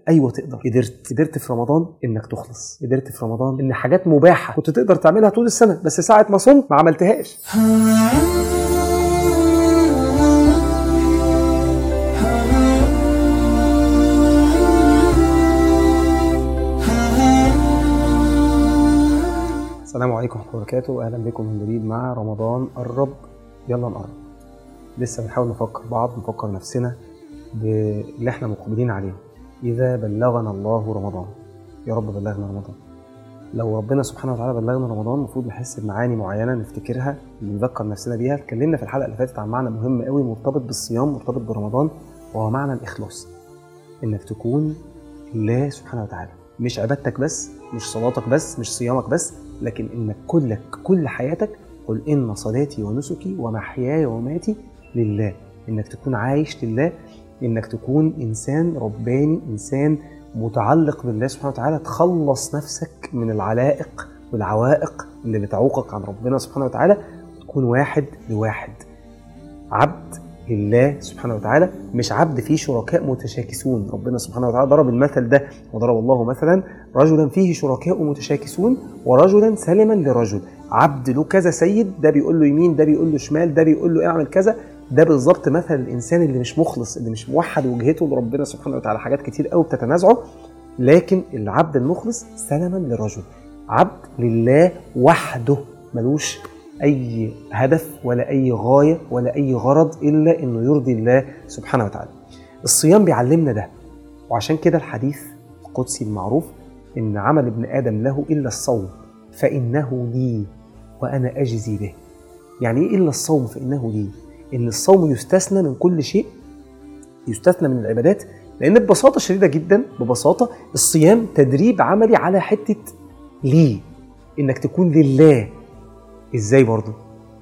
ايوه تقدر قدرت قدرت في رمضان انك تخلص قدرت في رمضان ان حاجات مباحه كنت تقدر تعملها طول السنه بس ساعه ما صمت ما عملتهاش السلام عليكم ورحمه الله وبركاته اهلا بكم من جديد مع رمضان قرب يلا نقرب لسه بنحاول نفكر بعض نفكر نفسنا باللي احنا مقبلين عليه اذا بلغنا الله رمضان يا رب بلغنا رمضان لو ربنا سبحانه وتعالى بلغنا رمضان المفروض نحس بمعاني معينه نفتكرها نذكر نفسنا بيها اتكلمنا في الحلقه اللي فاتت عن معنى مهم قوي مرتبط بالصيام مرتبط برمضان وهو معنى الاخلاص انك تكون لله سبحانه وتعالى مش عبادتك بس مش صلاتك بس مش صيامك بس لكن انك كلك كل حياتك قل ان صلاتي ونسكي ومحياي ومماتي لله انك تكون عايش لله انك تكون انسان رباني انسان متعلق بالله سبحانه وتعالى تخلص نفسك من العلائق والعوائق اللي بتعوقك عن ربنا سبحانه وتعالى تكون واحد لواحد عبد لله سبحانه وتعالى مش عبد فيه شركاء متشاكسون ربنا سبحانه وتعالى ضرب المثل ده وضرب الله مثلا رجلا فيه شركاء متشاكسون ورجلا سلما لرجل عبد له كذا سيد ده بيقول له يمين ده بيقول له شمال ده بيقول له اعمل كذا ده بالظبط مثل الانسان اللي مش مخلص اللي مش موحد وجهته لربنا سبحانه وتعالى حاجات كتير قوي بتتنازعه لكن العبد المخلص سلما لرجل عبد لله وحده ملوش اي هدف ولا اي غايه ولا اي غرض الا انه يرضي الله سبحانه وتعالى الصيام بيعلمنا ده وعشان كده الحديث القدسي المعروف ان عمل ابن ادم له الا الصوم فانه لي وانا اجزي به يعني ايه الا الصوم فانه لي ان الصوم يستثنى من كل شيء يستثنى من العبادات لان ببساطه شديده جدا ببساطه الصيام تدريب عملي على حته ليه انك تكون لله ازاي برضه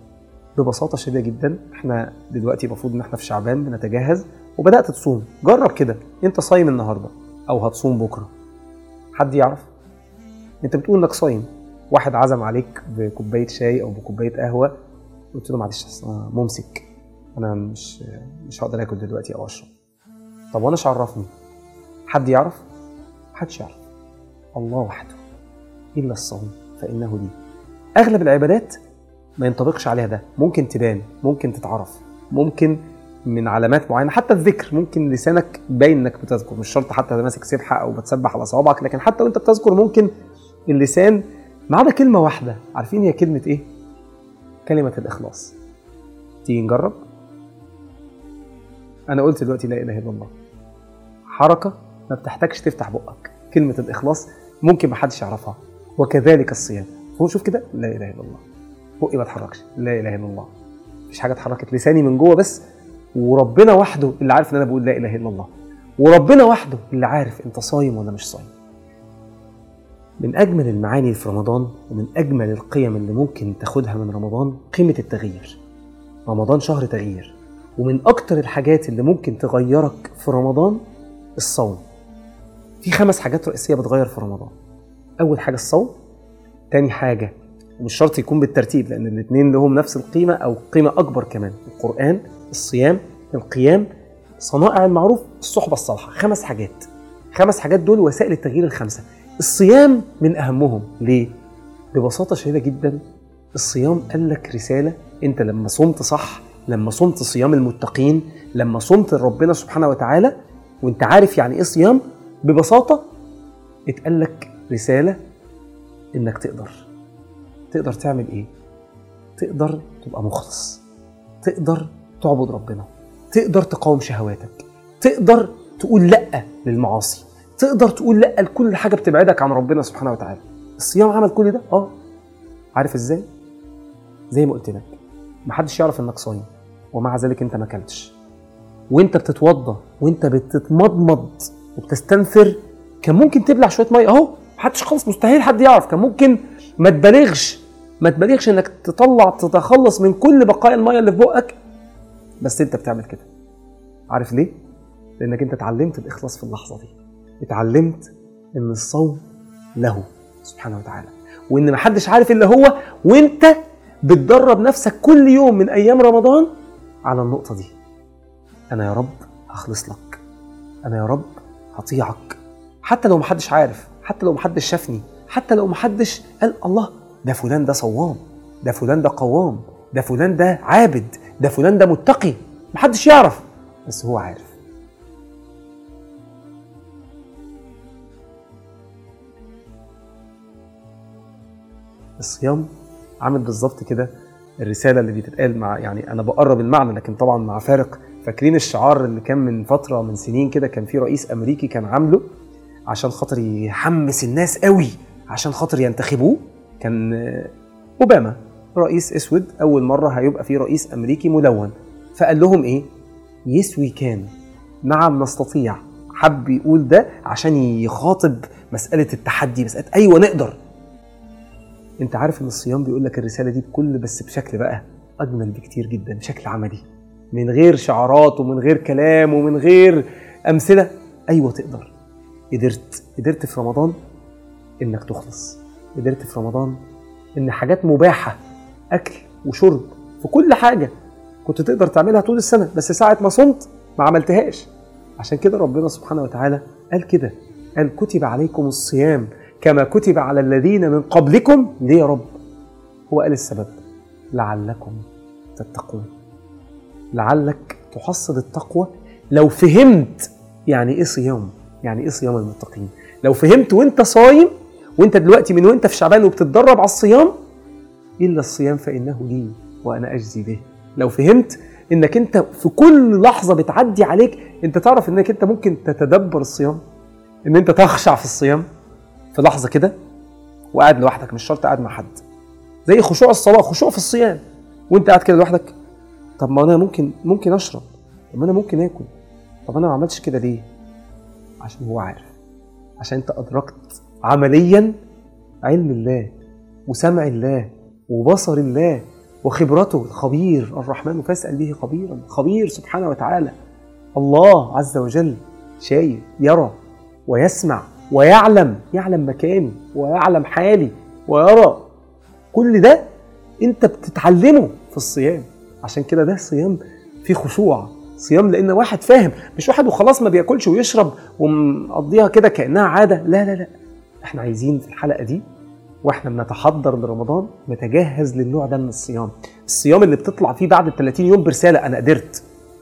ببساطه شديده جدا احنا دلوقتي المفروض ان احنا في شعبان بنتجهز وبدات تصوم جرب كده انت صايم النهارده او هتصوم بكره حد يعرف انت بتقول انك صايم واحد عزم عليك بكوبايه شاي او بكوبايه قهوه قلت له معلش أصل أنا ممسك انا مش مش هقدر اكل دلوقتي او اشرب طب وانا ايش عرفني حد يعرف محدش يعرف الله وحده الا الصوم فانه لي اغلب العبادات ما ينطبقش عليها ده ممكن تبان ممكن تتعرف ممكن من علامات معينه حتى الذكر ممكن لسانك باين انك بتذكر مش شرط حتى ماسك سبحه او بتسبح على صوابعك لكن حتى وانت بتذكر ممكن اللسان ما عدا كلمه واحده عارفين هي كلمه ايه كلمه الاخلاص تيجي نجرب انا قلت دلوقتي لا اله الا الله حركه ما بتحتاجش تفتح بقك كلمه الاخلاص ممكن ما حدش يعرفها وكذلك الصيام هو شوف كده لا اله الا الله بقي ما اتحركش لا اله الا الله مفيش حاجه اتحركت لساني من جوه بس وربنا وحده اللي عارف ان انا بقول لا اله الا الله وربنا وحده اللي عارف انت صايم ولا مش صايم من اجمل المعاني اللي في رمضان ومن اجمل القيم اللي ممكن تاخدها من رمضان قيمه التغيير رمضان شهر تغيير ومن اكتر الحاجات اللي ممكن تغيرك في رمضان الصوم في خمس حاجات رئيسيه بتغير في رمضان اول حاجه الصوم تاني حاجه ومش شرط يكون بالترتيب لان الاثنين لهم نفس القيمه او قيمه اكبر كمان القران الصيام القيام صنائع المعروف الصحبه الصالحه خمس حاجات خمس حاجات دول وسائل التغيير الخمسه الصيام من اهمهم ليه ببساطه شديده جدا الصيام قال لك رساله انت لما صمت صح لما صمت صيام المتقين لما صمت لربنا سبحانه وتعالى وانت عارف يعني ايه صيام ببساطه اتقال لك رساله انك تقدر تقدر تعمل ايه تقدر تبقى مخلص تقدر تعبد ربنا تقدر تقاوم شهواتك تقدر تقول لا للمعاصي تقدر تقول لا لكل حاجه بتبعدك عن ربنا سبحانه وتعالى الصيام عمل كل ده اه عارف ازاي زي ما قلت لك محدش يعرف انك صايم ومع ذلك انت ما اكلتش وانت بتتوضى وانت بتتمضمض وبتستنثر كان ممكن تبلع شويه ميه اهو محدش خالص مستحيل حد يعرف كان ممكن ما تبالغش ما تبالغش انك تطلع تتخلص من كل بقايا الميه اللي في بقك بس انت بتعمل كده عارف ليه لانك انت اتعلمت الاخلاص في اللحظه دي اتعلمت ان الصوم له سبحانه وتعالى وان محدش عارف الا هو وانت بتدرب نفسك كل يوم من ايام رمضان على النقطه دي انا يا رب هخلص لك انا يا رب هطيعك حتى لو محدش عارف حتى لو محدش شافني حتى لو محدش قال الله ده فلان ده صوام ده فلان ده قوام ده فلان ده عابد ده فلان ده متقي محدش يعرف بس هو عارف الصيام عامل بالظبط كده الرساله اللي بتتقال مع يعني انا بقرب المعنى لكن طبعا مع فارق فاكرين الشعار اللي كان من فتره من سنين كده كان في رئيس امريكي كان عامله عشان خاطر يحمس الناس قوي عشان خاطر ينتخبوه كان آه، اوباما رئيس اسود اول مره هيبقى في رئيس امريكي ملون فقال لهم ايه يسوي كان نعم نستطيع حب يقول ده عشان يخاطب مساله التحدي مساله ايوه نقدر انت عارف ان الصيام بيقول لك الرساله دي بكل بس بشكل بقى اجمل بكتير جدا بشكل عملي من غير شعارات ومن غير كلام ومن غير امثله ايوه تقدر قدرت قدرت في رمضان انك تخلص قدرت في رمضان ان حاجات مباحه اكل وشرب في كل حاجه كنت تقدر تعملها طول السنه بس ساعه ما صمت ما عملتهاش عشان كده ربنا سبحانه وتعالى قال كده قال كتب عليكم الصيام كما كتب على الذين من قبلكم ليه يا رب هو قال السبب لعلكم تتقون لعلك تحصل التقوى لو فهمت يعني ايه صيام يعني ايه صيام المتقين لو فهمت وانت صايم وانت دلوقتي من وانت في شعبان وبتتدرب على الصيام الا الصيام فانه لي وانا اجزي به لو فهمت انك انت في كل لحظه بتعدي عليك انت تعرف انك انت ممكن تتدبر الصيام ان انت تخشع في الصيام في لحظه كده وقاعد لوحدك مش شرط قاعد مع حد زي خشوع الصلاه خشوع في الصيام وانت قاعد كده لوحدك طب ما انا ممكن ممكن اشرب طب ما انا ممكن اكل طب انا ما عملتش كده ليه عشان هو عارف عشان انت ادركت عمليا علم الله وسمع الله وبصر الله وخبرته الخبير الرحمن فاسأل به خبيرا خبير سبحانه وتعالى الله عز وجل شايف يرى ويسمع ويعلم يعلم مكاني ويعلم حالي ويرى كل ده انت بتتعلمه في الصيام عشان كده ده صيام فيه خشوع صيام لان واحد فاهم مش واحد وخلاص ما بياكلش ويشرب ومقضيها كده كانها عاده لا لا لا احنا عايزين في الحلقه دي واحنا بنتحضر لرمضان نتجهز للنوع ده من الصيام الصيام اللي بتطلع فيه بعد ال 30 يوم برساله انا قدرت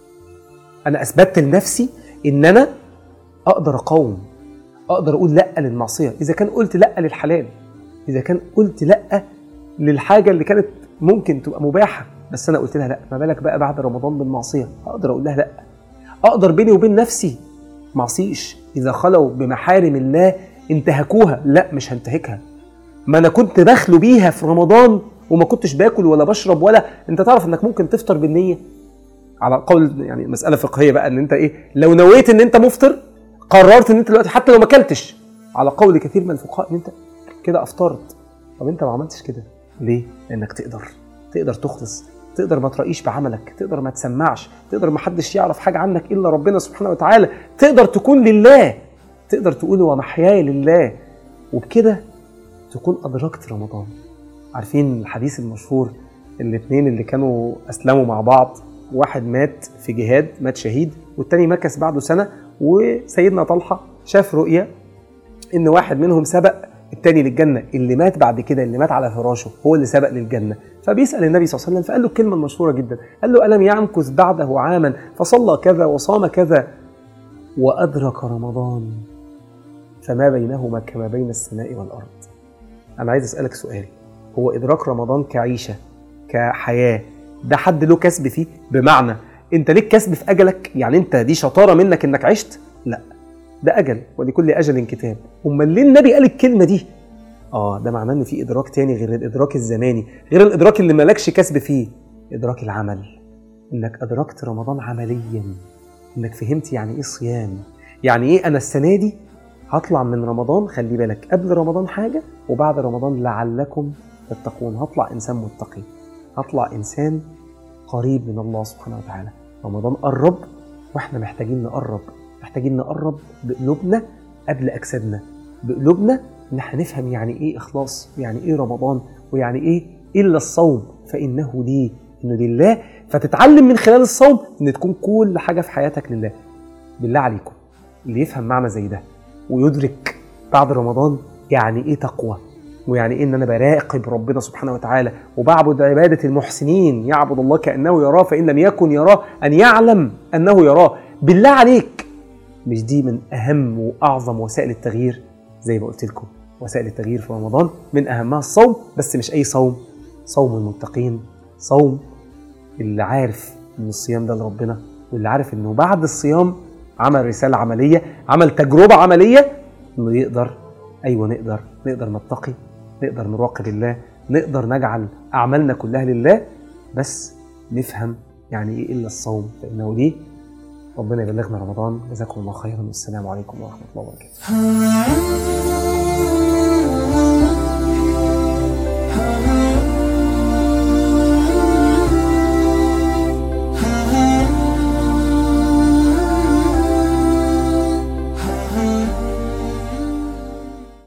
انا اثبتت لنفسي ان انا اقدر اقاوم اقدر اقول لا للمعصيه اذا كان قلت لا للحلال اذا كان قلت لا للحاجه اللي كانت ممكن تبقى مباحه بس انا قلت لها لا ما بالك بقى بعد رمضان بالمعصيه اقدر اقول لها لا اقدر بيني وبين نفسي معصيش اذا خلوا بمحارم الله انتهكوها لا مش هنتهكها ما انا كنت بخلو بيها في رمضان وما كنتش باكل ولا بشرب ولا انت تعرف انك ممكن تفطر بالنيه على قول يعني مساله فقهيه بقى ان انت ايه لو نويت ان انت مفطر قررت ان انت دلوقتي حتى لو ما اكلتش على قول كثير من الفقهاء ان انت كده افطرت طب انت ما عملتش كده ليه لانك تقدر تقدر تخلص تقدر ما ترقيش بعملك تقدر ما تسمعش تقدر ما حدش يعرف حاجه عنك الا ربنا سبحانه وتعالى تقدر تكون لله تقدر تقول ومحياي لله وبكده تكون ادركت رمضان عارفين الحديث المشهور الاثنين اللي كانوا اسلموا مع بعض واحد مات في جهاد مات شهيد والتاني مكث بعده سنه وسيدنا طلحه شاف رؤيه ان واحد منهم سبق التاني للجنه اللي مات بعد كده اللي مات على فراشه هو اللي سبق للجنه فبيسال النبي صلى الله عليه وسلم فقال له الكلمه المشهوره جدا قال له الم يمكث بعده عاما فصلى كذا وصام كذا وادرك رمضان فما بينهما كما بين السماء والارض انا عايز اسالك سؤال هو ادراك رمضان كعيشه كحياه ده حد له كسب فيه بمعنى انت ليك كسب في اجلك يعني انت دي شطاره منك انك عشت لا ده اجل ولكل اجل كتاب امال ليه النبي قال الكلمه دي اه ده معناه ان في ادراك تاني غير الادراك الزماني غير الادراك اللي مالكش كسب فيه ادراك العمل انك ادركت رمضان عمليا انك فهمت يعني ايه صيام يعني ايه انا السنه دي هطلع من رمضان خلي بالك قبل رمضان حاجه وبعد رمضان لعلكم تتقون هطلع انسان متقي هطلع انسان قريب من الله سبحانه وتعالى رمضان قرب واحنا محتاجين نقرب محتاجين نقرب بقلوبنا قبل اجسادنا بقلوبنا ان احنا نفهم يعني ايه اخلاص يعني ايه رمضان ويعني ايه الا الصوم فانه لي انه لله فتتعلم من خلال الصوم ان تكون كل حاجه في حياتك لله بالله عليكم اللي يفهم معنى زي ده ويدرك بعد رمضان يعني ايه تقوى ويعني ايه ان انا براقب ربنا سبحانه وتعالى وبعبد عباده المحسنين يعبد الله كانه يراه فان لم يكن يراه ان يعلم انه يراه بالله عليك مش دي من اهم واعظم وسائل التغيير زي ما قلت لكم وسائل التغيير في رمضان من اهمها الصوم بس مش اي صوم صوم المتقين صوم اللي عارف ان الصيام ده لربنا واللي عارف انه بعد الصيام عمل رساله عمليه عمل تجربه عمليه انه يقدر ايوه نقدر نقدر نتقي نقدر نراقب الله نقدر نجعل اعمالنا كلها لله بس نفهم يعني ايه الا الصوم فانه ليه ربنا يبلغنا رمضان جزاكم الله خيرا والسلام عليكم ورحمه الله وبركاته